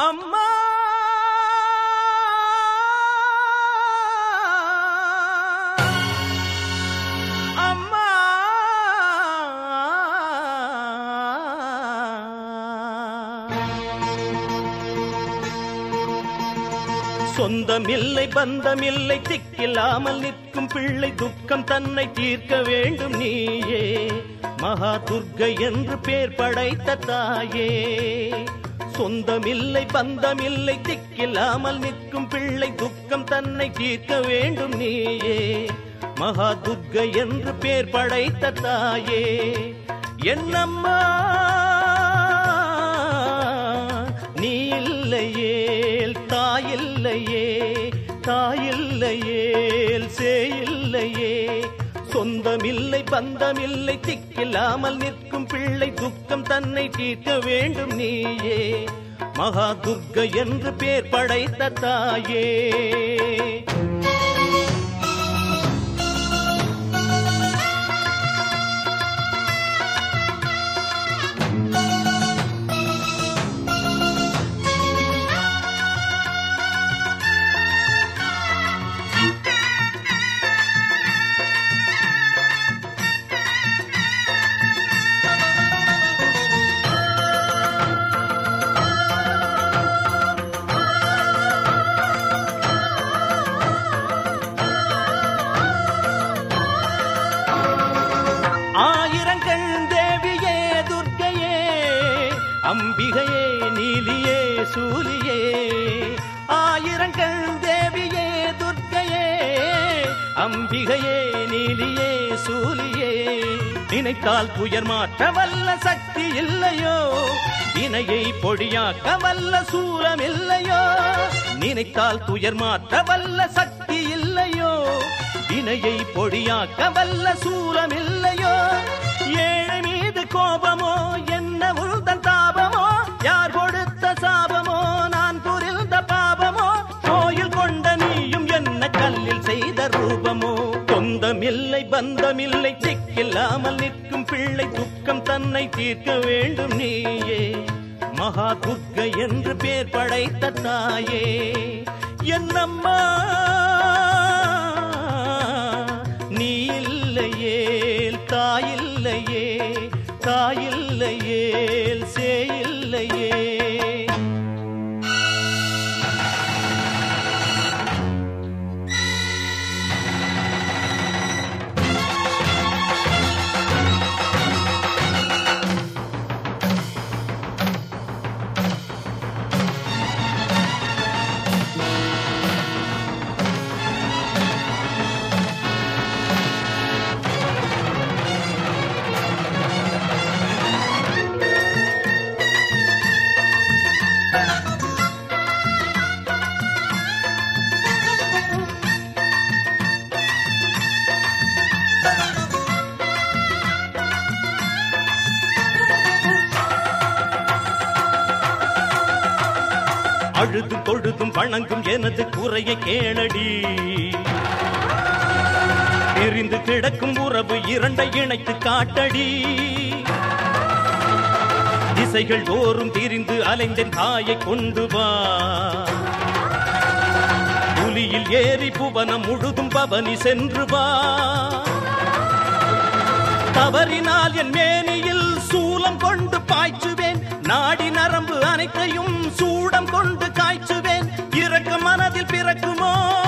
அம்மா அம்மா சொந்தமில்லை பந்தமில்லை திக்கில்லாமல் நிற்கும் பிள்ளை துக்கம் தன்னை தீர்க்க வேண்டும் நீயே மகா துர்க்கை என்று பேர் படைத்த தாயே சொந்தமில்லை பந்தமில்லை திக்கில்லாமல் நிற்கும் பிள்ளை துக்கம் தன்னை தீர்க்க வேண்டும் நீயே மகா துர்க்கை என்று பேர் படைத்த தாயே என்னம்மா நீ இல்லையேல் தாயில்லையே தாயில்லையேல் சேயில்லையே சொந்தமில்லை பந்தமில்லை திக்கில்லாமல் நிற்கும் பிள்ளை துக்கம் தன்னை தீர்க்க வேண்டும் நீயே மகா துர்க்கை என்று பேர் படைத்த தாயே ஆயிரங்கள் தேவியே துர்க்கையே அம்பிகையே நீலியே சூலியே ஆயிரங்கள் தேவியே துர்க்கையே அம்பிகையே நீலியே சூலியே நினைத்தால் துயர் மாற்ற வல்ல சக்தி இல்லையோ இணையை பொடியாக்க வல்ல சூலம் இல்லையோ நினைத்தால் துயர் மாற்ற வல்ல சக்தி இல்லையோ வினையை பொடியாக்க வல்ல சூலம் இல்லையோ ஏழை மீது கோபமோ என்ன உள்தன் தாபமோ யார் கொடுத்த சாபமோ நான் புரிந்த பாபமோ கோயில் கொண்ட நீயும் என்ன கல்லில் செய்த ரூபமோ சொந்தமில்லை பந்தமில்லை சிக்கில்லாமல் நிற்கும் பிள்ளை துக்கம் தன்னை தீர்க்க வேண்டும் நீயே மகா துர்க்கை என்று பேர் படைத்த தாயே என்னம்மா நீ இல்லையேல் தாயில்லையே தாயில்லையேல் சேயில்லையே அழுதும் தொழுதும் வணங்கும் எனது குறையை கேளடி எரிந்து கிடக்கும் உறவு இரண்டை இணைத்து காட்டடி திசைகள் தோறும் திரிந்து அலைந்தன் தாயை கொண்டு வா புலியில் ஏறி புவனம் முழுதும் பவனி சென்று வா தவறினால் என் மேனியில் சூலம் கொண்டு பாய்ச்சுவேன் நாடி நரம்பு அனைத்தையும் சூடம் கொண்டு காய்ச்சுவேன் இறக்க மனதில் பிறக்குமோ